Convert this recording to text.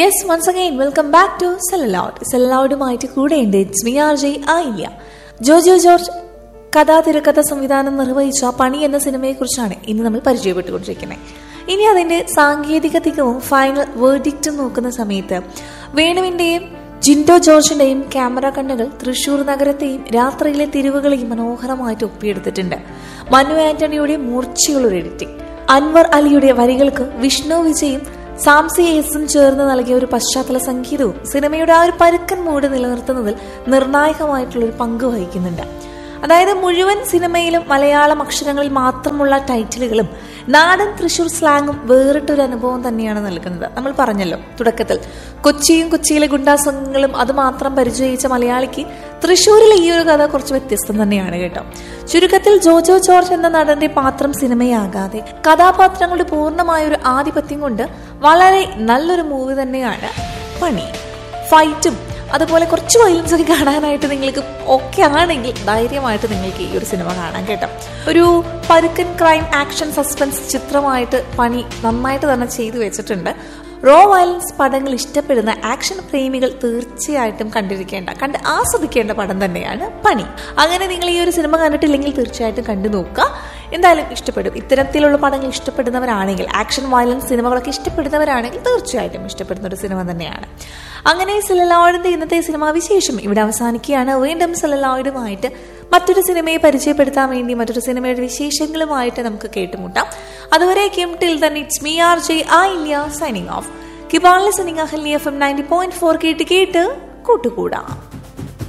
yes once again welcome back to സെലലൗഡ് സെലലൗഡുമായിട്ട് കൂടെയുണ്ട് ഇറ്റ്സ് മി ആർ ജെ ആയില്ല ജോജോ ജോർജ് കഥാ തിരക്കഥ സംവിധാനം നിർവഹിച്ച പണി എന്ന സിനിമയെക്കുറിച്ചാണ് ഇന്ന് നമ്മൾ പരിചയപ്പെട്ടുകൊണ്ടിരിക്കുന്നത് ഇനി അതിന്റെ സാങ്കേതിക തികവും ഫൈനൽ വേർഡിക്റ്റും നോക്കുന്ന സമയത്ത് വേണുവിന്റെയും ജിൻഡോ ജോർജിന്റെയും ക്യാമറ കണ്ണുകൾ തൃശൂർ നഗരത്തെയും രാത്രിയിലെ തിരിവുകളെയും മനോഹരമായിട്ട് ഒപ്പിയെടുത്തിട്ടുണ്ട് മനു ആന്റണിയുടെ മൂർച്ചയുള്ളൊരു എഡിറ്റിംഗ് അൻവർ അലിയുടെ വരികൾക്ക് വിഷ്ണു വിജയും സാംസി എസും ചേർന്ന് നൽകിയ ഒരു പശ്ചാത്തല സംഗീതവും സിനിമയുടെ ആ ഒരു പരുക്കൻ മൂഡ് നിലനിർത്തുന്നതിൽ നിർണായകമായിട്ടുള്ള ഒരു പങ്ക് വഹിക്കുന്നുണ്ട് അതായത് മുഴുവൻ സിനിമയിലും മലയാളം അക്ഷരങ്ങളിൽ മാത്രമുള്ള ടൈറ്റിലുകളും നാടൻ തൃശൂർ സ്ലാങ്ങും വേറിട്ടൊരു അനുഭവം തന്നെയാണ് നൽകുന്നത് നമ്മൾ പറഞ്ഞല്ലോ തുടക്കത്തിൽ കൊച്ചിയും കൊച്ചിയിലെ ഗുണ്ടാസംഘങ്ങളും അത് മാത്രം പരിചയിച്ച മലയാളിക്ക് തൃശ്ശൂരിലെ ഈ ഒരു കഥ കുറച്ച് വ്യത്യസ്തം തന്നെയാണ് കേട്ടോ ചുരുക്കത്തിൽ ജോജോ ജോർജ് എന്ന നടന്റെ പാത്രം സിനിമയാകാതെ കഥാപാത്രങ്ങളുടെ പൂർണ്ണമായ ഒരു ആധിപത്യം കൊണ്ട് വളരെ നല്ലൊരു മൂവി തന്നെയാണ് പണി ഫൈറ്റും അതുപോലെ കുറച്ച് വയലൻസ് ഒക്കെ കാണാനായിട്ട് നിങ്ങൾക്ക് ഓക്കെ ആണെങ്കിൽ ധൈര്യമായിട്ട് നിങ്ങൾക്ക് ഈ ഒരു സിനിമ കാണാം കേട്ടോ ഒരു പരുക്കൻ ക്രൈം ആക്ഷൻ സസ്പെൻസ് ചിത്രമായിട്ട് പണി നന്നായിട്ട് തന്നെ ചെയ്തു വെച്ചിട്ടുണ്ട് റോ വയലൻസ് പടങ്ങൾ ഇഷ്ടപ്പെടുന്ന ആക്ഷൻ പ്രേമികൾ തീർച്ചയായിട്ടും കണ്ടിരിക്കേണ്ട കണ്ട് ആസ്വദിക്കേണ്ട പടം തന്നെയാണ് പണി അങ്ങനെ നിങ്ങൾ ഈ ഒരു സിനിമ കണ്ടിട്ടില്ലെങ്കിൽ തീർച്ചയായിട്ടും കണ്ടു നോക്കുക എന്തായാലും ഇഷ്ടപ്പെടും ഇത്തരത്തിലുള്ള പടങ്ങൾ ഇഷ്ടപ്പെടുന്നവരാണെങ്കിൽ ആക്ഷൻ വയലൻസ് സിനിമകളൊക്കെ ഇഷ്ടപ്പെടുന്നവരാണെങ്കിൽ തീർച്ചയായിട്ടും ഇഷ്ടപ്പെടുന്ന ഒരു സിനിമ തന്നെയാണ് അങ്ങനെ സെലലോയിഡിന്റെ ഇന്നത്തെ സിനിമാ വിശേഷം ഇവിടെ അവസാനിക്കുകയാണ് വീണ്ടും സെലലോയിഡുമായിട്ട് മറ്റൊരു സിനിമയെ പരിചയപ്പെടുത്താൻ വേണ്ടി മറ്റൊരു സിനിമയുടെ വിശേഷങ്ങളുമായിട്ട് നമുക്ക് കേട്ടുമുട്ടാം അതുവരേക്കും till then it's me R J ഐ ഇല്ല സൈനിങ് ഓഫ് കിബാളിലെ സിനിങ് Ahalya F M ninety point four കേട്ട് കേട്ട് കൂട്ടുകൂടാം